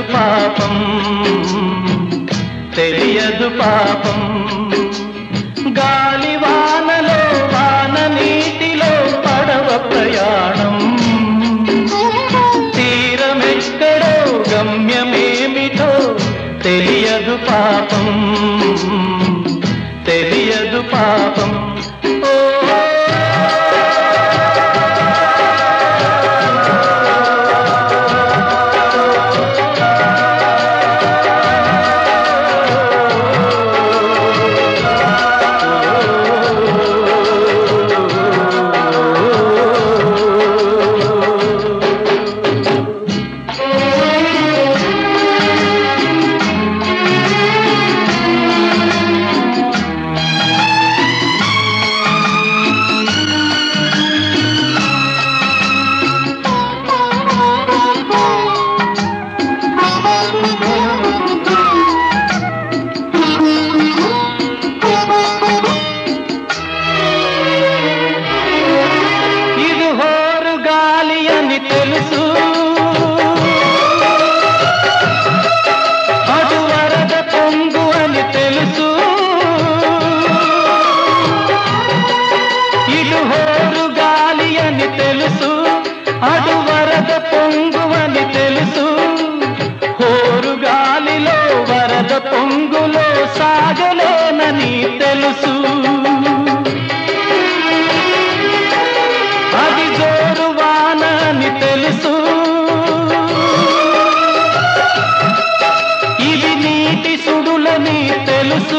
పాపం తెలియదు పాపం గాలి వానలో వాన నీటిలో పడవ ప్రయాణం తీరమెక్కడో గమ్యమేమిటో తెలియదు పాపం తెలియదు పాపం ఓ ఇది హోరు గాలి అని తెలుసు అటు వరద పొంగు అని తెలుసు ఇటు హోరు గాలి అని తెలుసు అటు వరద పొంగు అని తెలుసు హోరు గాలిలో వరద పొంగులో సాగలేనని తెలుసు అది జోరు వాన అని తెలుసు ఇది నీటి సుడులని తెలుసు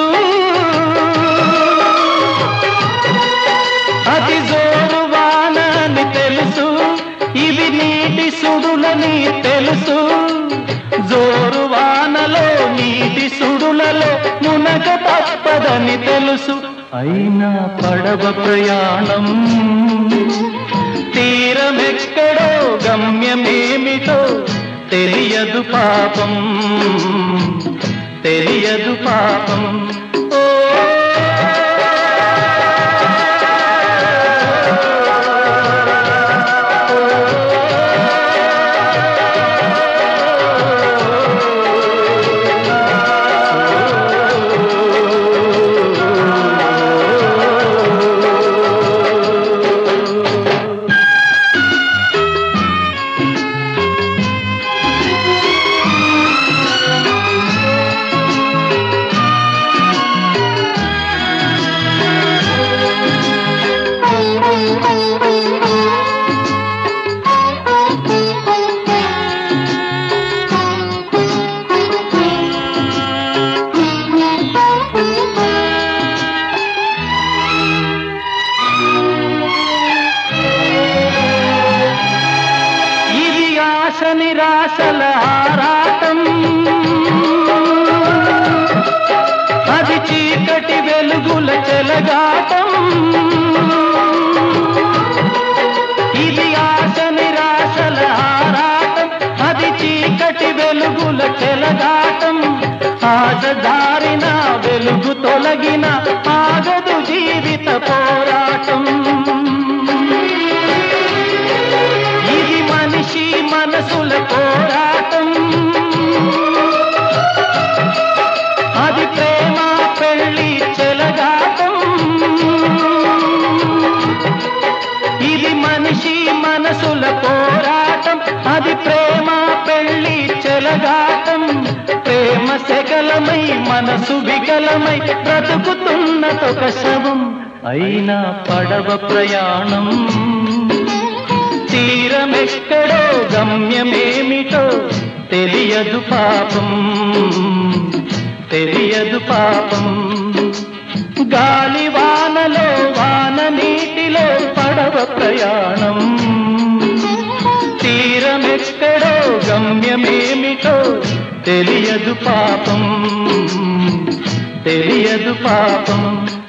అది జోరు వాన అని తెలుసు ఇవి నీటి సుడులని తెలుసు జోరు వానలో నీటి సుడులలో మునగ తప్పదని తెలుసు అయినా పడవ ప్రయాణం తీరమెక్కడో గమ్యమేమిటో తెలియదు పాపం తెలియదు పాపం ఓ ఇది ఆశ నిరాశల ఆరాటం అది చీకటి వెలుగుల చెలగాటం ఇది ఆశ నిరాశల ఆరాటం అది చీకటి వెలుగుల చెలగాటం ఆశ దారిన వెలుగు తొలగిన ఆగదు జీవిత పోరాటం ఇది మనిషి మనసుల పోరాటం అది ప్రేమ పెళ్లి చెలగాటం ఇది మనిషి మనసుల పోరాటం అది ప్రేమ పెళ్లి చెలగాటం ప్రేమ శకలమై మనసు వికలమై బ్రతుకుతున్నదొక శవం అయినా పడవ ప్రయాణం తీరమెక్కడో గమ్యమేమిటో తెలియదు పాపం తెలియదు పాపం గాలి వానలో వాన నీటిలో పడవ ప్రయాణం తీరమెక్కడో గమ్యమేమిటో తెలియదు పాపం తెలియదు పాపం